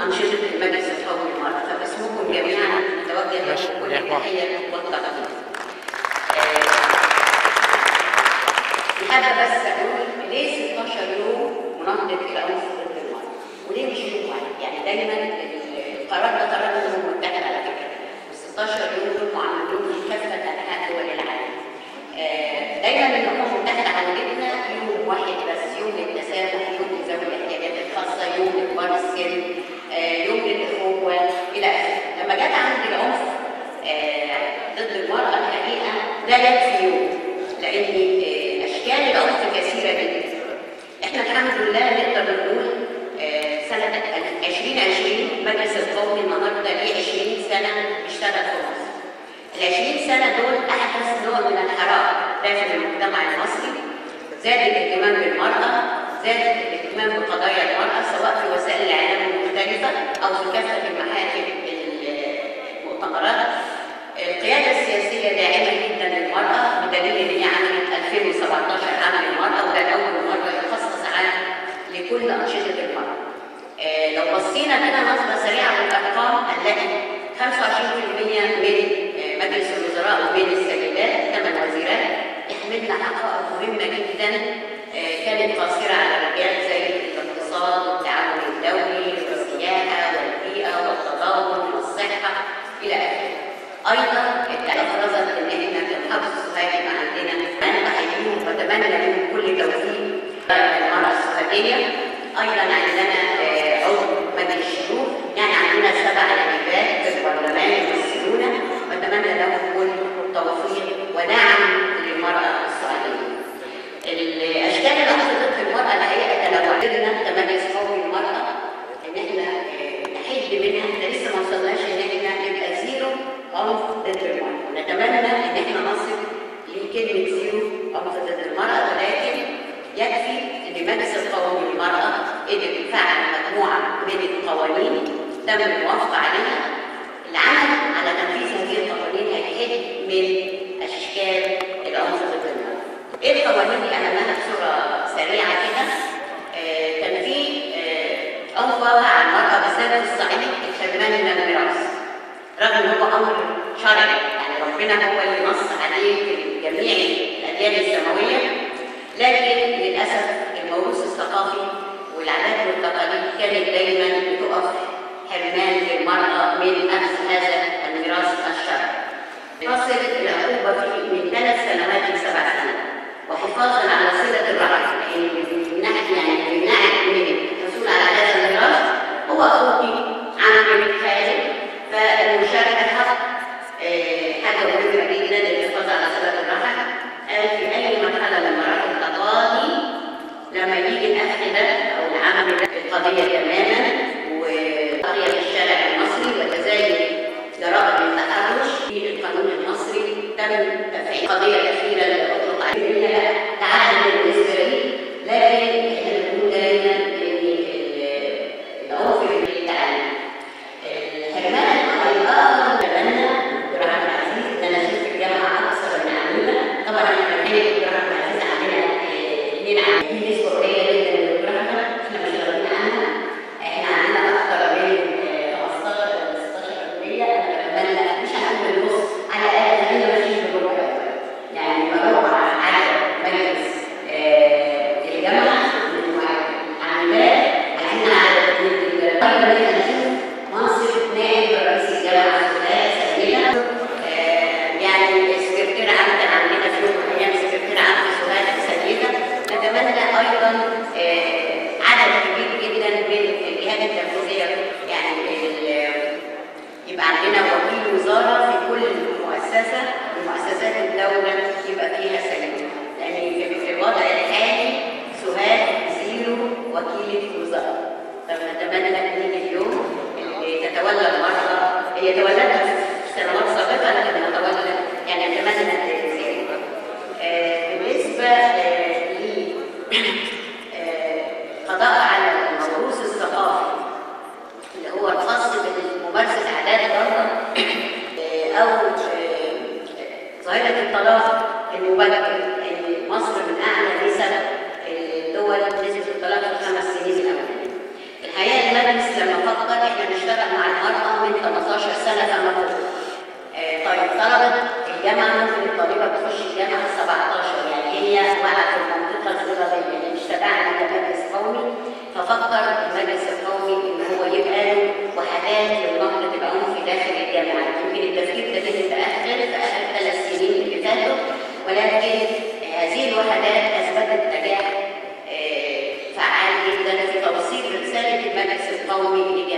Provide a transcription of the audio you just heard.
أنشطة المجلس القومي للمرأة فباسمكم جميعا نتوجه ماشي. لكم كل يا التحية والتقدير. آه، حابة بس أقول ليه 16 يوم مناهضة العنف ضد المرأة؟ وليه مش يوم واحد؟ يعني دايما القرار ده قرار الأمم المتحدة على فكرة. ال 16 يوم دول معمولين في كافة أنحاء دول العالم. آه، دايما الأمم المتحدة عودتنا يوم واحد بس يوم للتسامح، يوم لذوي الاحتياجات الخاصة، يوم لكبار السن، آه، يوم للأخوة إلى آخره. لما جت عند العنف آه، ضد المرأة الحقيقة ده جت في يوم لأن آه، أشكال العنف كثيرة جدا. احنا الحمد لله نقدر نقول آه، سنة 2020 مجلس القومي النهارده ليه 20 سنة بيشتغل في مصر. ال 20 سنة دول أحدث نوع من الحراك داخل المجتمع المصري زاد الاهتمام بالمرأة زاد الاهتمام بقضايا المرأة سواء في وسائل الإعلام المختلفة أو في كافة المحاكم المؤتمرات القيادة السياسية داعمة جدا للمرأة بدليل إن هي عملت 2017 عام للمرأة وده أول مرة يخصص عام لكل أنشطة المرأة. آه، لو بصينا كده نظرة سريعة للأرقام هنلاقي 25% من آه، مجلس الوزراء ومن السيدات ثمان وزيرات يحملنا حقائق مهمة جدا آه، كانت قاصرة على الرجال زي الاقتصاد والتعاون الدولي والسياحة والبيئة والتضامن والصحة إلى آخره. ايضا افرزت ان احنا كمحافظ السوهاج يبقى عندنا انا بحييهم واتمنى لهم كل توفيق المراه السوهاجيه ايضا عندنا آه، عضو مجلس الشيوخ يعني عندنا سبع نائبات في البرلمان يمثلونا واتمنى لهم كل توفيق ودعم للمراه السوهاجيه. الاشكال العنف ضد المراه الحقيقه تنوعت لنا كمجلس قومي للمراه ان احنا آه، نحد منها احنا لسه ما وصلناش ان احنا نبقى زيرو عنف ضد المرأة ونتمنى ان احنا نصل لكلمة زيرو عنف ضد المرأة ولكن يكفي ان مجلس القومي للمرأة قدر يفعل مجموعة من القوانين تم الموافقة عليها العمل على تنفيذ هذه القوانين هيحد من اشكال العنف ضد المرأة. ايه القوانين دي اهمها بصورة سريعة كده؟ آه، كان في آه، عنف واقع على المرأة بالذات في الصعيد الحرمان من الميراث. رغم ان هو امر شرعي يعني ربنا هو اللي نص عليه في جميع الاديان السماويه لكن للاسف الموروث الثقافي والعادات والتقاليد كانت دايما بتقف حرمان للمراه من اخذ هذا الميراث الشرعي. تصل العقوبه فيه من ثلاث سنوات لسبع سنوات وحفاظا على صله الرحم يعني بيمنعك يعني بيمنعك من الحصول على هذا الميراث هو اخوك عمك خالد فالمشاركة حق آه، حاجة مهمة جدا للحفاظ على صلة الرحم قال في أي مرحلة من مراحل التقاضي لما يجي الأخذ ده أو العمل ده القضية تماما وقضية في الشارع المصري وكذلك جرائم التحرش في القانون المصري تم تفعيل قضية أخيرة اللي أطلق عليها تعهد بالنسبة لي لكن احنا بنقول دايما ان العنف بالتعليم الحرمان الآخر تبنى دكتور عبد العزيز ان انا شفت الجامعه اكثر من عميله طبعا احنا بنحيي الدكتور عبد العزيز عندنا اثنين عام في نسبه قليله جدا من الدكتور احمد احنا مش راضيين عنها احنا عندنا اكثر من آه، 15 ولا 16 كليه انا بتمنى مش هنقول بالنص على الاقل خلينا ماشيين بالربع يعني بروح على مجلس آه، الجامعه من عاملات عايزين عدد كبير جدا طبعا انا اشوف منصب نائب رئيس الجامعه السوداء سيده آه، يعني سكرتير عام كان عندنا في يوم من الايام سكرتير عام في سوهاج سيده نتمنى ايضا آه، عدد كبير جدا من الجهات التنفيذيه يعني ال- يبقى عندنا وكيل وزاره في كل مؤسسه من مؤسسات الدوله يبقى فيها سيده لان في في الوضع الحالي سوهاج زيرو وكيله وزاره فنتمنى ان يجي اليوم اللي تتولى المرأة هي تولتها في سنوات سابقة لكن نتولى يعني نتمنى ذلك. آه، بالنسبة آه، ل آه، قضاء على الموروث الثقافي اللي هو الخاص بممارسة عادات بره آه، أو آه، ظاهرة الطلاق المبكر إن مصر من أعلى نسب الدول نسبة الطلاق في الخمس سنين الأولانية. الحقيقة المجلس لما فكر إحنا سنه فما فوق آه، طيب طلبت الجامعه ممكن الطالبه تخش الجامعه 17 يعني هي وقعت في المنطقه الزراعيه اللي مش تبعنا كمجلس قومي ففكر المجلس القومي ان هو يبقى له وحدات للنهضه العنف داخل الجامعه يمكن التفكير ده كان متاخر في اخر ثلاث سنين اللي فاتوا ولكن هذه الوحدات اثبتت نجاح آه، فعال جدا في توصيل رساله المجلس القومي لجميع